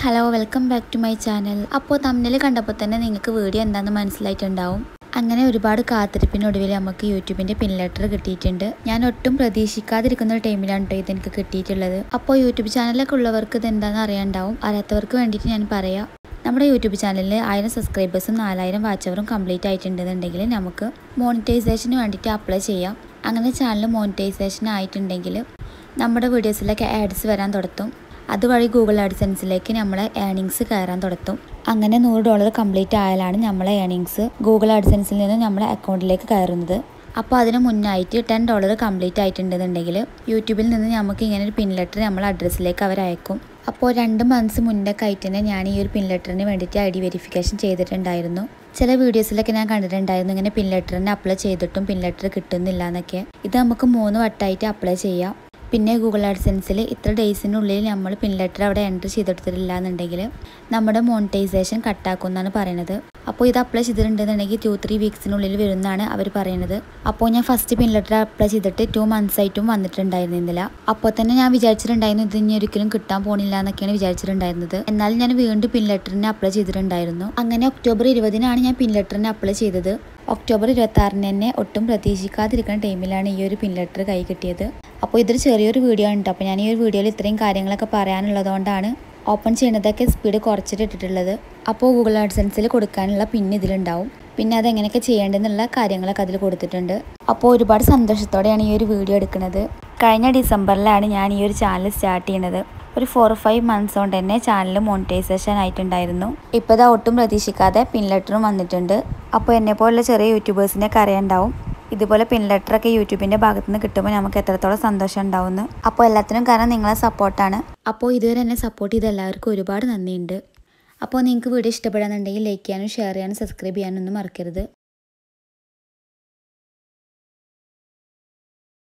hello welcome back to my channel അപ്പോൾ തമ്മിൽ കണ്ടപ്പോൾ തന്നെ നിങ്ങൾക്ക് വീഡിയോ എന്താണെന്ന് മനസ്സിലായിട്ടുണ്ടാവും അങ്ങനെ ഒരുപാട് കാത്തിരിപ്പിനൊടുവിൽ നമുക്ക് യൂട്യൂബിൻ്റെ പിൻ ലെറ്റർ കിട്ടിയിട്ടുണ്ട് ഞാൻ ഒട്ടും പ്രതീക്ഷിക്കാതിരിക്കുന്ന ഒരു ടൈമിലാണ് കേട്ടോ ഇതെനിക്ക് കിട്ടിയിട്ടുള്ളത് അപ്പോൾ യൂട്യൂബ് ചാനലൊക്കെ ഉള്ളവർക്ക് ഇത് എന്താണെന്ന് അറിയാണ്ടാവും അറിയാത്തവർക്ക് വേണ്ടിയിട്ട് ഞാൻ പറയാം നമ്മുടെ യൂട്യൂബ് ചാനലിൽ ആയിരം സബ്സ്ക്രൈബേഴ്സും നാലായിരം വാച്ചവറും കംപ്ലീറ്റ് ആയിട്ടുണ്ടെന്നുണ്ടെങ്കിൽ നമുക്ക് മോണിറ്റൈസേഷന് വേണ്ടിയിട്ട് അപ്ലൈ ചെയ്യാം അങ്ങനെ ചാനൽ മോണിറ്റൈസേഷൻ ആയിട്ടുണ്ടെങ്കിൽ നമ്മുടെ വീഡിയോസിലൊക്കെ ആഡ്സ് വരാൻ തുടത്തും അതുവഴി ഗൂഗിൾ ആഡ്സെൻസിലേക്ക് നമ്മളെ ഏണിങ്സ് കയറാൻ തുടത്തും അങ്ങനെ നൂറ് ഡോളർ കംപ്ലീറ്റ് ആയാലാണ് നമ്മളെ ഏണിങ്സ് ഗൂഗിൾ ആഡ്സെൻസിൽ നിന്ന് നമ്മളെ അക്കൗണ്ടിലേക്ക് കയറുന്നത് അപ്പോൾ അതിന് മുന്നായിട്ട് ടെൻ ഡോളർ കംപ്ലീറ്റ് ആയിട്ടുണ്ടെന്നുണ്ടെങ്കിൽ യൂട്യൂബിൽ നിന്ന് നമുക്ക് ഇങ്ങനെ ഒരു പിൻ ലെറ്റർ നമ്മളെ അഡ്രസ്സിലേക്ക് അവർ അയക്കും അപ്പോൾ രണ്ട് മന്ത്സ് മുന്നേ ആയിട്ട് തന്നെ ഞാൻ ഈ ഒരു പിൻ ലെറ്ററിന് വേണ്ടിയിട്ട് ഐ ഡി വെരിഫിക്കേഷൻ ചെയ്തിട്ടുണ്ടായിരുന്നു ചില വീഡിയോസിലൊക്കെ ഞാൻ കണ്ടിട്ടുണ്ടായിരുന്നു ഇങ്ങനെ പിൻ ലെറ്ററിന് അപ്ലൈ ചെയ്തിട്ടും പിൻ ലെറ്റർ കിട്ടുന്നില്ല എന്നൊക്കെ ഇത് നമുക്ക് മൂന്ന് വട്ടമായിട്ട് അപ്ലൈ ചെയ്യാം പിന്നെ ഗൂഗിൾ ആഡ്സെൻസിൽ ഇത്ര ഡേയ്സിനുള്ളിൽ നമ്മൾ പിൻ ലെറ്റർ അവിടെ എൻട്രി ചെയ്തെടുത്തിട്ടില്ല എന്നുണ്ടെങ്കിൽ നമ്മുടെ മോണിറ്റൈസേഷൻ കട്ടാക്കും എന്നാണ് പറയുന്നത് അപ്പോൾ ഇത് അപ്ലൈ ചെയ്തിട്ടുണ്ടെന്നുണ്ടെങ്കിൽ ടു ത്രീ വീക്സിനുള്ളിൽ വരുമെന്നാണ് അവർ പറയുന്നത് അപ്പോൾ ഞാൻ ഫസ്റ്റ് പിൻ ലെറ്റർ അപ്ലൈ ചെയ്തിട്ട് ടു മന്ത്സ് ആയിട്ടും വന്നിട്ടുണ്ടായിരുന്നില്ല അപ്പോൾ തന്നെ ഞാൻ വിചാരിച്ചിട്ടുണ്ടായിരുന്നു ഇത് ഇനി ഒരിക്കലും കിട്ടാൻ പോണില്ല എന്നൊക്കെയാണ് വിചാരിച്ചിട്ടുണ്ടായിരുന്നത് എന്നാൽ ഞാൻ വീണ്ടും പിൻ ലെറ്ററിന് അപ്ലൈ ചെയ്തിട്ടുണ്ടായിരുന്നു അങ്ങനെ ഒക്ടോബർ ഇരുപതിനാണ് ഞാൻ പിൻ ലെറ്ററിന് അപ്ലൈ ചെയ്തത് ഒക്ടോബർ ഇരുപത്തി ആറിന് തന്നെ ഒട്ടും പ്രതീക്ഷിക്കാതിരിക്കുന്ന ടൈമിലാണ് ഈ ഒരു പിൻ ലെറ്റർ കൈ കിട്ടിയത് അപ്പോൾ ഇതൊരു ചെറിയൊരു വീഡിയോ ഉണ്ട് അപ്പോൾ ഞാൻ ഈ ഒരു വീഡിയോയിൽ ഇത്രയും കാര്യങ്ങളൊക്കെ പറയാനുള്ളതുകൊണ്ടാണ് ഓപ്പൺ ചെയ്യുന്നതൊക്കെ സ്പീഡ് കുറച്ചിട്ട് ഇട്ടിട്ടുള്ളത് അപ്പോൾ ഗൂഗിൾ ആഡ്സൻസിൽ കൊടുക്കാനുള്ള പിൻ ഇതിലുണ്ടാവും പിന്നെ അത് എങ്ങനെയൊക്കെ ചെയ്യേണ്ടതെന്നുള്ള കാര്യങ്ങളൊക്കെ അതിൽ കൊടുത്തിട്ടുണ്ട് അപ്പോൾ ഒരുപാട് സന്തോഷത്തോടെയാണ് ഈ ഒരു വീഡിയോ എടുക്കുന്നത് കഴിഞ്ഞ ഡിസംബറിലാണ് ഞാൻ ഈ ഒരു ചാനൽ സ്റ്റാർട്ട് ചെയ്യുന്നത് ഒരു ഫോർ ഫൈവ് മന്ത്സ് കൊണ്ട് തന്നെ ചാനൽ മോണിറ്റൈസേഷൻ ആയിട്ടുണ്ടായിരുന്നു ഇപ്പോൾ ഇതാ ഒട്ടും പ്രതീക്ഷിക്കാതെ പിൻ ലെറ്ററും വന്നിട്ടുണ്ട് അപ്പോൾ എന്നെപ്പോലുള്ള ചെറിയ യൂട്യൂബേഴ്സിനൊക്കെ അറിയാണ്ടാവും ഇതുപോലെ പിൻ ലെറ്ററൊക്കെ യൂട്യൂബിൻ്റെ ഭാഗത്തു നിന്ന് കിട്ടുമ്പോൾ നമുക്ക് എത്രത്തോളം സന്തോഷം ഉണ്ടാവുന്നു അപ്പോൾ എല്ലാത്തിനും കാരണം നിങ്ങളെ സപ്പോർട്ടാണ് അപ്പോൾ ഇതുവരെ എന്നെ സപ്പോർട്ട് ചെയ്ത എല്ലാവർക്കും ഒരുപാട് നന്ദിയുണ്ട് അപ്പോൾ നിങ്ങൾക്ക് വീഡിയോ ഇഷ്ടപ്പെടാന്നുണ്ടെങ്കിൽ ലൈക്ക് ചെയ്യാനും ഷെയർ ചെയ്യാനും സബ്സ്ക്രൈബ് ചെയ്യാനൊന്നും മറക്കരുത്